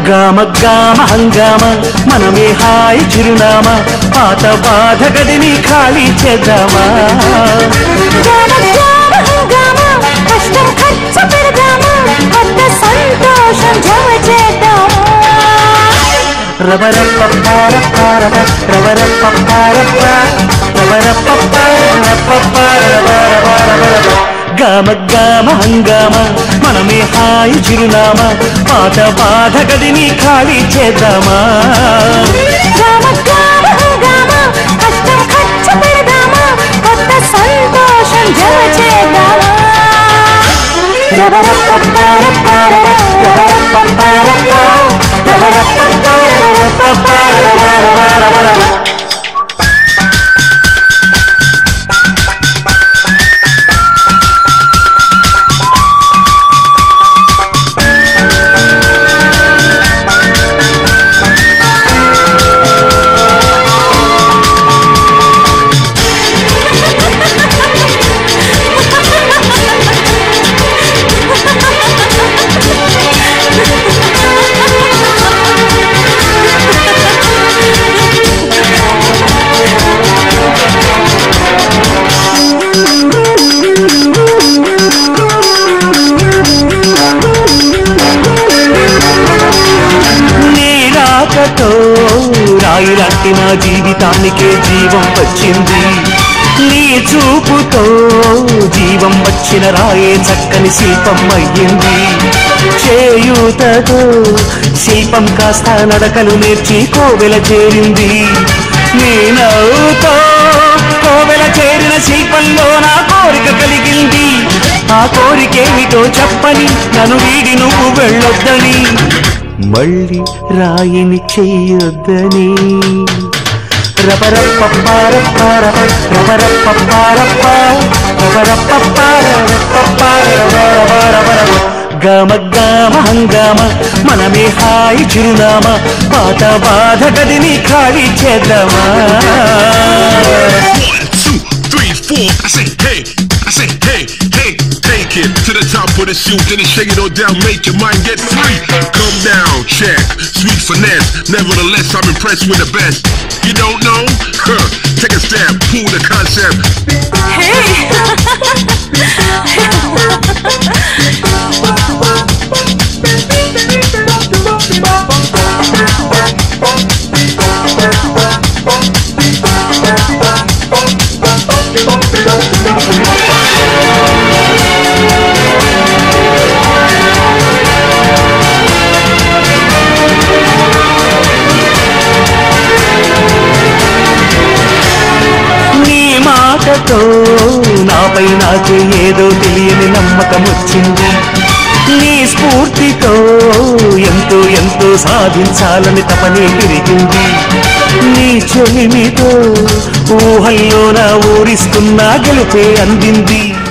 గామ గామ హంగామ మనమే హాయి చిరునామా పాత బాధ గదిని ఖాళీ చేద్దామా జామ జామ హంగామ కష్టం ఖర్చు పెడదామా కొత్త సంతోషం జమ చేద్దామా రవర పప్పార పారప రవర పప్పారప్ప రవర పప్పార పప్పార రవర రవర గామ గామ హంగామ మనమే హాయి చిరునామా పాత బాధ గదిని ఖాళీ చేద్దామా జామ జామ హంగామ కష్టం ఖర్చు పెడదామా కొత్త సంతోషం జమ చేద్దామా రవర పప్పార పారర, రవర పప్పారప్ప, రవర పప్పార పప్పార రవర రవర. నీ రాకతో రాయి లాంటి నా జీవితానికే జీవం వచ్చింది నీ చూపుతో జీవం వచ్చిన రాయే చక్కని శిల్పం అయ్యింది చేయూతతో శిల్పం కాస్త నడకలు నేర్చి కోవెల చేరింది నీ నవ్వుతో కోవెల చేరిన శిల్పంలో నా కోరిక కలిగింది ఆ కోరికేమిటో చెప్పని నన్ను వీడి నువ్వు వెళ్ళొద్దని మళ్ళీ రాయిని చెయ్యొద్దని రబరప్పపారప్పార రబరప్పపారప్ప రబరప్పపారప్పపారవరవరవర గమ గమ హంగామ మనమే హాయి చిరునామా పాత బాధ గదిని ఖాళీ చేద్దామా One, two, three, four. I say hey, I say hey, hey, take it to the top of the shoot, then you shake it all down, make your mind get free. Come down, check, sweet finesse. Nevertheless, I'm impressed with the best. You don't know? Huh. Take a step, pull the concept. నీ మాటతో నాపై నాకే ఏదో తెలియని నమ్మకం వచ్చింది నీ స్ఫూర్తితో ఎంతో ఎంతో సాధించాలని తపనే పెరిగింది నీ చెలిమితో ఊహల్లో నా ఊరిస్తున్నా గెలిపే అందింది